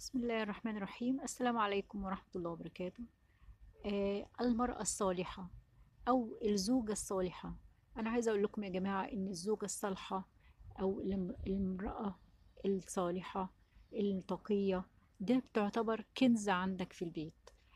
بسم الله الرحمن الرحيم السلام عليكم ورحمة الله وبركاته آه المرأة الصالحة أو الزوجة الصالحة أنا عايزة أقول لكم يا جماعة إن الزوجة الصالحة أو الام- المرأة الصالحة التقية ده بتعتبر كنز عندك في البيت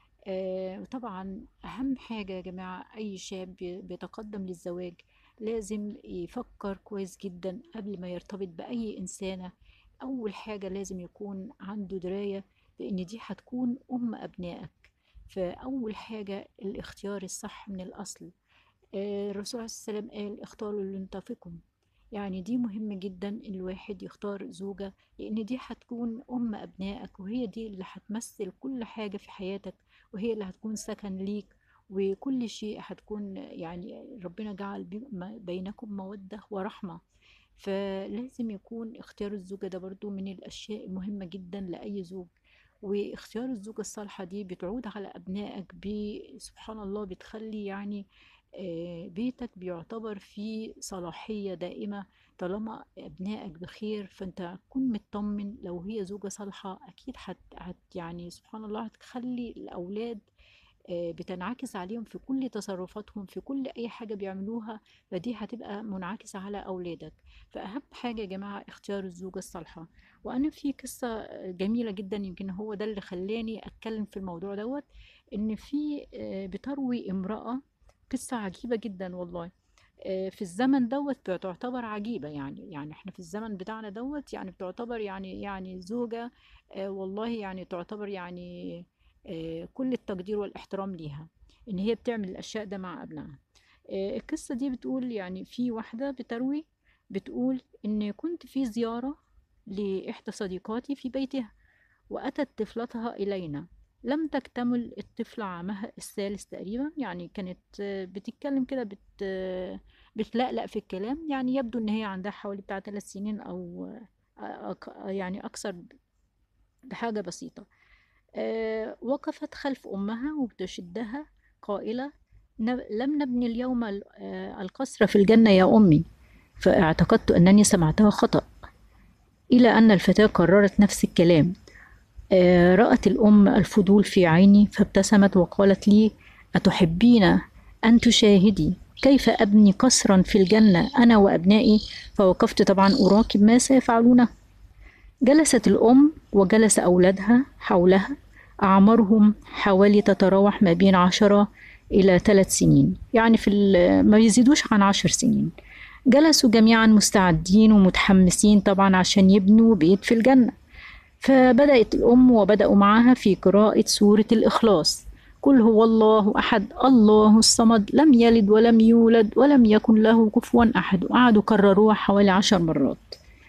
آه وطبعا أهم حاجة يا جماعة أي شاب بي- بيتقدم للزواج لازم يفكر كويس جدا قبل ما يرتبط بأي إنسانة أول حاجة لازم يكون عنده دراية بإن دي هتكون أم أبنائك فأول حاجة الاختيار الصح من الأصل آه، الرسول عليه السلام قال اختاروا لنتفقكم يعني دي مهم جدا الواحد يختار زوجة لأن دي هتكون أم أبنائك وهي دي اللي هتمثل كل حاجة في حياتك وهي اللي هتكون سكن ليك وكل شيء هتكون يعني ربنا جعل بي- ما- بينكم مودة ورحمة فلازم يكون اختيار الزوجة ده برضو من الأشياء المهمة جدا لأي زوج واختيار الزوجة الصالحة دي بتعود على أبنائك ب- سبحان الله بتخلي يعني آه، بيتك بيعتبر فيه صلاحية دائمة طالما أبنائك بخير فأنت هتكون مطمن لو هي زوجة صالحة أكيد هت, هت يعني سبحان الله هتخلي الأولاد آه، بتنعكس عليهم في كل تصرفاتهم في كل أي حاجة بيعملوها فدي هتبقى منعكسة على أولادك فأهم حاجة يا جماعة اختيار الزوجة الصالحة وأنا في قصة جميلة جدا يمكن هو ده اللي خلاني أتكلم في الموضوع دوت إن في آه، بتروي امرأة قصة عجيبة جدا والله آه، في الزمن دوت بتعتبر عجيبة يعني يعني احنا في الزمن بتاعنا دوت يعني بتعتبر يعني يعني زوجة آه، والله يعني تعتبر يعني آه، كل التقدير والاحترام ليها ان هي بتعمل الاشياء ده مع ابنها آه، القصة دي بتقول يعني في واحدة بتروي بتقول ان كنت في زيارة لإحدى صديقاتي في بيتها وأتت طفلتها إلينا لم تكتمل الطفلة عامها الثالث تقريبا يعني كانت آه، بتتكلم كده بت آه، بتلقلق في الكلام يعني يبدو إن هي عندها حوالي بتاع ثلاث سنين أو آه، أك- يعني أكثر بحاجة بسيطة آه، وقفت خلف أمها وبتشدها قائلة "نب- لم نبني اليوم ال- آه، القصر في الجنة يا أمي فاعتقدت أنني سمعتها خطأ إلى أن الفتاة قررت نفس الكلام آه، رأت الأم الفضول في عيني فابتسمت وقالت لي أتحبين أن تشاهدي كيف أبني قصرا في الجنة أنا وأبنائي فوقفت طبعا أراقب ما سيفعلونه جلست الأم وجلس أولادها حولها أعمارهم حوالي تتراوح ما بين عشرة إلى ثلاث سنين يعني في ال- ما يزيدوش عن عشر سنين جلسوا جميعا مستعدين ومتحمسين طبعا عشان يبنوا بيت في الجنة فبدأت الأم وبدأوا معها في قراءة سورة الإخلاص قل هو الله أحد الله الصمد لم يلد ولم يولد ولم يكن له كفوا أحد وقعدوا كرروها حوالي عشر مرات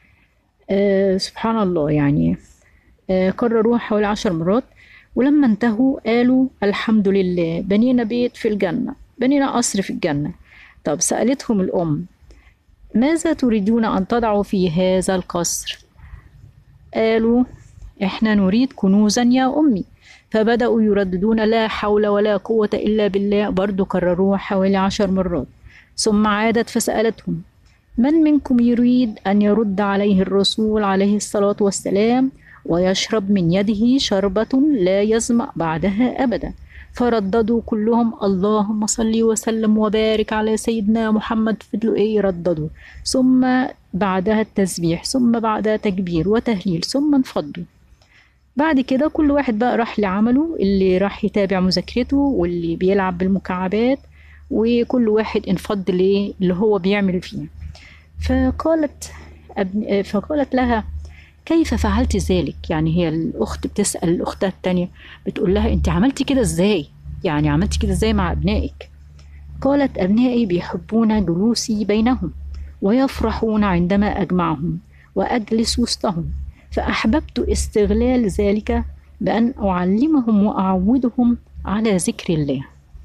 آه سبحان الله يعني آه كرروها حوالي عشر مرات ولما انتهوا قالوا الحمد لله بنينا بيت في الجنة بنينا قصر في الجنة طب سألتهم الأم ماذا تريدون أن تضعوا في هذا القصر قالوا احنا نريد كنوزا يا أمي فبدأوا يرددون لا حول ولا قوة إلا بالله برضو كرروها حوالي عشر مرات ثم عادت فسألتهم من منكم يريد أن يرد عليه الرسول عليه الصلاة والسلام ويشرب من يده شربة لا يظمأ بعدها أبدا فرددوا كلهم اللهم صل وسلم وبارك على سيدنا محمد فضلوا إيه يرددوا ثم بعدها التسبيح ثم بعدها تكبير وتهليل ثم انفضوا بعد كده كل واحد بقى راح لعمله اللي راح يتابع مذاكرته واللي بيلعب بالمكعبات وكل واحد انفض ليه اللي هو بيعمل فيه فقالت أبن... فقالت لها كيف فعلت ذلك يعني هي الأخت بتسأل الأخت التانية بتقول لها أنت عملتي كده إزاي يعني عملتي كده إزاي مع أبنائك قالت أبنائي بيحبون جلوسي بينهم ويفرحون عندما أجمعهم وأجلس وسطهم فأحببت استغلال ذلك بأن أعلمهم وأعودهم على ذكر الله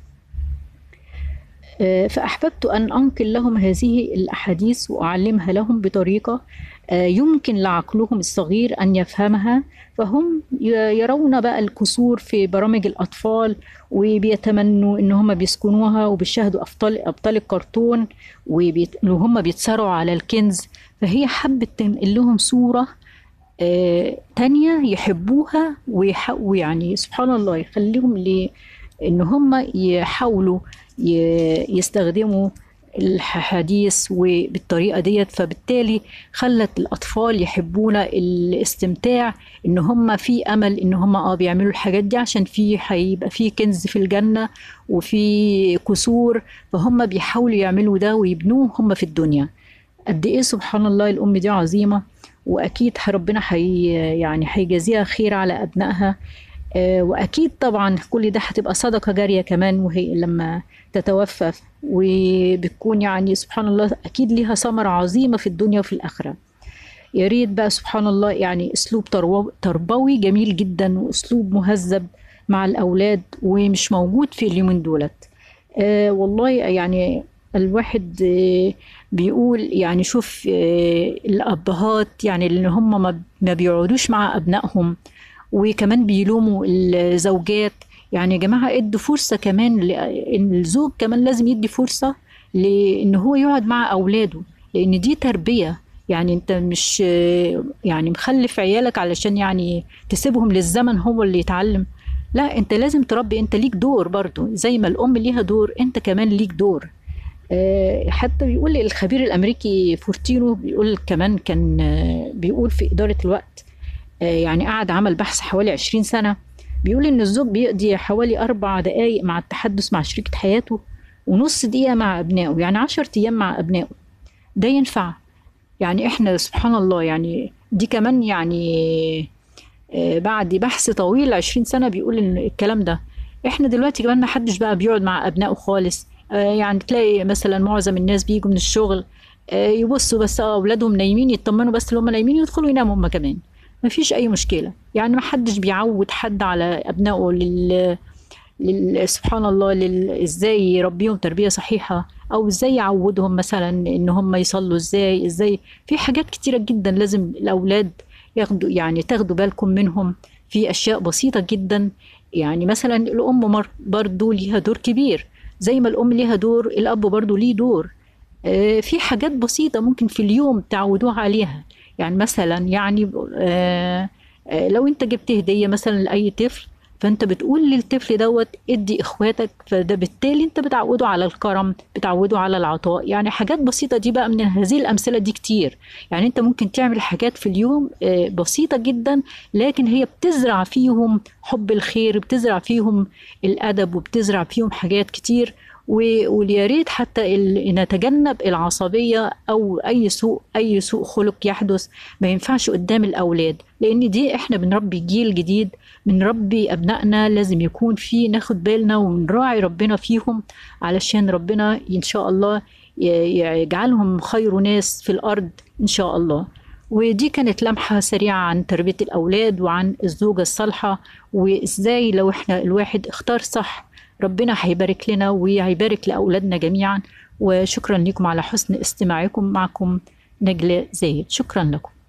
آه، فأحببت أن أنقل لهم هذه الأحاديث وأعلمها لهم بطريقة آه، يمكن لعقلهم الصغير أن يفهمها فهم ي- يرون بقى الكسور في برامج الأطفال وبيتمنوا إن هم بيسكنوها وبيشاهدوا أبطال أبطال الكرتون وبيت- وهم بيتصارعوا على الكنز فهي حبت تنقل لهم صورة آه، تانية يحبوها ويح- ويعني سبحان الله يخليهم ل ان هم يحاولوا ي- يستخدموا الحديث وبالطريقة ديت فبالتالي خلت الأطفال يحبون الاستمتاع إن هم في أمل إن هم اه بيعملوا الحاجات دي عشان في هيبقى في كنز في الجنة وفي كسور فهم بيحاولوا يعملوا ده ويبنوه هم في الدنيا قد إيه سبحان الله الأم دي عظيمة وأكيد ربنا حي يعني هيجازيها خير على أبنائها آه، وأكيد طبعا كل ده هتبقى صدقة جارية كمان وهي لما تتوفى وبتكون يعني سبحان الله أكيد ليها ثمرة عظيمة في الدنيا وفي الآخرة يا ريت بقى سبحان الله يعني أسلوب ترو- تربوي جميل جدا وأسلوب مهذب مع الأولاد ومش موجود في اليومين دولت آه والله يعني الواحد آه بيقول يعني شوف آه الأبهات يعني اللي هم ما ما بيقعدوش مع أبنائهم وكمان بيلوموا الزوجات يعني يا جماعة ادوا فرصة كمان ل- ان الزوج كمان لازم يدي فرصة لان هو يقعد مع اولاده لان دي تربية يعني انت مش يعني مخلف عيالك علشان يعني تسيبهم للزمن هو اللي يتعلم لا انت لازم تربي انت ليك دور برضو زي ما الام ليها دور انت كمان ليك دور آه، حتى بيقول الخبير الامريكي فورتينو بيقول كمان كان آه، بيقول في اداره الوقت آه، يعني قعد عمل بحث حوالي 20 سنة بيقول إن الزوج بيقضي حوالي أربع دقايق مع التحدث مع شريكة حياته ونص دقيقة مع أبنائه يعني عشر أيام مع أبنائه ده ينفع يعني إحنا سبحان الله يعني دي كمان يعني آه، بعد بحث طويل 20 سنة بيقول إن الكلام ده إحنا دلوقتي كمان ما حدش بقى بيقعد مع أبنائه خالص آه، يعني تلاقي مثلا معظم الناس بيجوا من الشغل آه، يبصوا بس اه أولادهم نايمين يطمنوا بس اللي هم نايمين يدخلوا يناموا هم كمان ما فيش أي مشكلة يعني ما حدش بيعود حد على أبنائه لل... لل... سبحان الله لل... ازاي يربيهم تربية صحيحة او ازاي يعودهم مثلا ان هم يصلوا ازاي ازاي في حاجات كتيرة جدا لازم الاولاد ياخدوا يعني تاخدوا بالكم منهم في اشياء بسيطة جدا يعني مثلا الام مر- برضو ليها دور كبير زي ما الام ليها دور الاب برضو ليه دور آه، في حاجات بسيطة ممكن في اليوم تعودوها عليها يعني مثلا يعني آه، آه، لو انت جبت هدية مثلا لأي طفل فانت بتقول للطفل دوت ادي اخواتك فده بالتالي انت بتعوده على الكرم بتعوده على العطاء يعني حاجات بسيطة دي بقى من هذه الأمثلة دي كتير يعني انت ممكن تعمل حاجات في اليوم آه، بسيطة جدا لكن هي بتزرع فيهم حب الخير بتزرع فيهم الأدب وبتزرع فيهم حاجات كتير و- ويا ريت حتى ال- نتجنب العصبية أو أي سوء أي سوء خلق يحدث ما ينفعش قدام الأولاد لأن دي إحنا بنربي جيل جديد بنربي أبنائنا لازم يكون في ناخد بالنا ونراعي ربنا فيهم علشان ربنا إن شاء الله ي- يجعلهم خير ناس في الأرض إن شاء الله ودي كانت لمحة سريعة عن تربية الأولاد وعن الزوجة الصالحة وإزاي لو إحنا الواحد اختار صح ربنا هيبارك لنا وهيبارك لأولادنا جميعا وشكرا لكم على حسن استماعكم معكم نجلاء زايد شكرا لكم